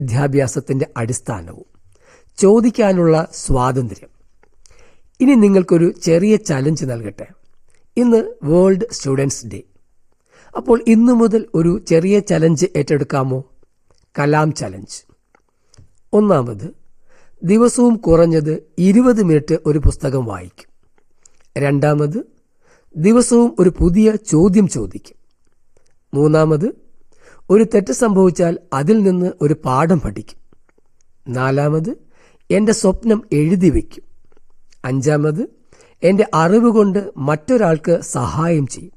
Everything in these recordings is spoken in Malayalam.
വിദ്യാഭ്യാസത്തിന്റെ അടിസ്ഥാനവും ചോദിക്കാനുള്ള സ്വാതന്ത്ര്യം ഇനി നിങ്ങൾക്കൊരു ചെറിയ ചലഞ്ച് നൽകട്ടെ ഇന്ന് വേൾഡ് സ്റ്റുഡൻസ് ഡേ അപ്പോൾ ഇന്നു മുതൽ ഒരു ചെറിയ ചലഞ്ച് ഏറ്റെടുക്കാമോ കലാം ചലഞ്ച് ഒന്നാമത് ദിവസവും കുറഞ്ഞത് ഇരുപത് മിനിറ്റ് ഒരു പുസ്തകം വായിക്കും രണ്ടാമത് ദിവസവും ഒരു പുതിയ ചോദ്യം ചോദിക്കും മൂന്നാമത് ഒരു തെറ്റ് സംഭവിച്ചാൽ അതിൽ നിന്ന് ഒരു പാഠം പഠിക്കും നാലാമത് എൻ്റെ സ്വപ്നം എഴുതി വയ്ക്കും അഞ്ചാമത് എൻ്റെ അറിവ് കൊണ്ട് മറ്റൊരാൾക്ക് സഹായം ചെയ്യും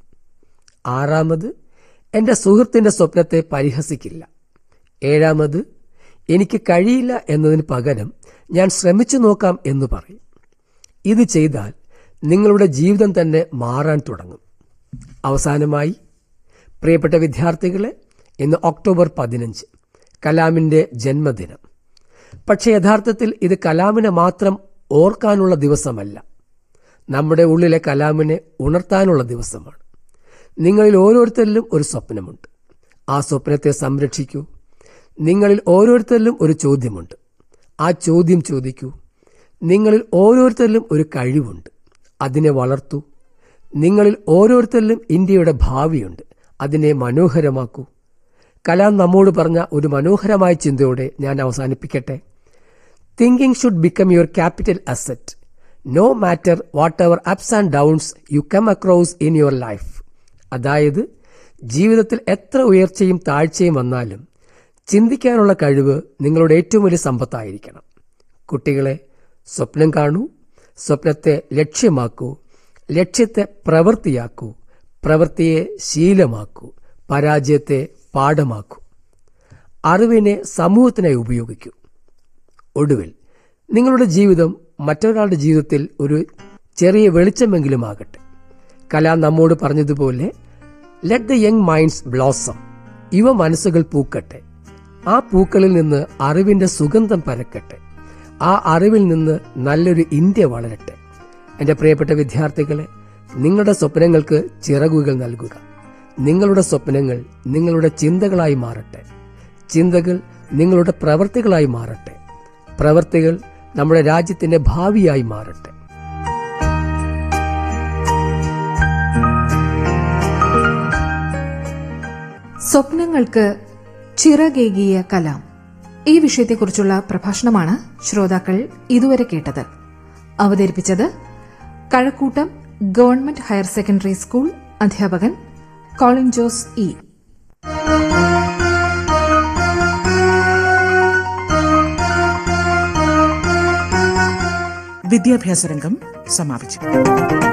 ആറാമത് എൻ്റെ സുഹൃത്തിൻ്റെ സ്വപ്നത്തെ പരിഹസിക്കില്ല ഏഴാമത് എനിക്ക് കഴിയില്ല എന്നതിന് പകരം ഞാൻ ശ്രമിച്ചു നോക്കാം എന്ന് പറയും ഇത് ചെയ്താൽ നിങ്ങളുടെ ജീവിതം തന്നെ മാറാൻ തുടങ്ങും അവസാനമായി പ്രിയപ്പെട്ട വിദ്യാർത്ഥികളെ ഇന്ന് ഒക്ടോബർ പതിനഞ്ച് കലാമിൻ്റെ ജന്മദിനം പക്ഷേ യഥാർത്ഥത്തിൽ ഇത് കലാമിനെ മാത്രം ഓർക്കാനുള്ള ദിവസമല്ല നമ്മുടെ ഉള്ളിലെ കലാമിനെ ഉണർത്താനുള്ള ദിവസമാണ് നിങ്ങളിൽ ഓരോരുത്തരിലും ഒരു സ്വപ്നമുണ്ട് ആ സ്വപ്നത്തെ സംരക്ഷിക്കൂ നിങ്ങളിൽ ഓരോരുത്തരിലും ഒരു ചോദ്യമുണ്ട് ആ ചോദ്യം ചോദിക്കൂ നിങ്ങളിൽ ഓരോരുത്തരിലും ഒരു കഴിവുണ്ട് അതിനെ വളർത്തൂ നിങ്ങളിൽ ഓരോരുത്തരിലും ഇന്ത്യയുടെ ഭാവിയുണ്ട് അതിനെ മനോഹരമാക്കൂ കലാം നമ്മോട് പറഞ്ഞ ഒരു മനോഹരമായ ചിന്തയോടെ ഞാൻ അവസാനിപ്പിക്കട്ടെ thinking should become your capital asset no matter whatever ups and downs you come across in your life അതായത് ജീവിതത്തിൽ എത്ര ഉയർച്ചയും താഴ്ചയും വന്നാലും ചിന്തിക്കാനുള്ള കഴിവ് നിങ്ങളുടെ ഏറ്റവും വലിയ സമ്പത്തായിരിക്കണം കുട്ടികളെ സ്വപ്നം കാണൂ സ്വപ്നത്തെ ലക്ഷ്യമാക്കൂ ലക്ഷ്യത്തെ പ്രവൃത്തിയാക്കൂ പ്രവൃത്തിയെ ശീലമാക്കൂ പരാജയത്തെ പാഠമാക്കൂ അറിവിനെ സമൂഹത്തിനായി ഉപയോഗിക്കൂ ഒടുവിൽ നിങ്ങളുടെ ജീവിതം മറ്റൊരാളുടെ ജീവിതത്തിൽ ഒരു ചെറിയ വെളിച്ചമെങ്കിലും ആകട്ടെ കലാം നമ്മോട് പറഞ്ഞതുപോലെ let the young minds blossom യുവ മനസ്സുകൾ പൂക്കട്ടെ ആ പൂക്കളിൽ നിന്ന് അറിവിന്റെ സുഗന്ധം പരക്കട്ടെ ആ അറിവിൽ നിന്ന് നല്ലൊരു ഇന്ത്യ വളരട്ടെ എൻ്റെ പ്രിയപ്പെട്ട വിദ്യാർത്ഥികളെ നിങ്ങളുടെ സ്വപ്നങ്ങൾക്ക് ചിറകുകൾ നൽകുക നിങ്ങളുടെ സ്വപ്നങ്ങൾ നിങ്ങളുടെ ചിന്തകളായി മാറട്ടെ ചിന്തകൾ നിങ്ങളുടെ പ്രവൃത്തികളായി മാറട്ടെ പ്രവൃത്തികൾ നമ്മുടെ രാജ്യത്തിന്റെ ഭാവിയായി മാറട്ടെ സ്വപ്നങ്ങൾക്ക് ചിറകേകിയ കലാം ഈ വിഷയത്തെക്കുറിച്ചുള്ള പ്രഭാഷണമാണ് ശ്രോതാക്കൾ ഇതുവരെ കേട്ടത് അവതരിപ്പിച്ചത് Kazhakkoottam government higher secondary school അധ്യാപകൻ കോളിൻ ജോസ് ഇ വിദ്യാഭ്യാസ രംഗം സമാപിച്ചു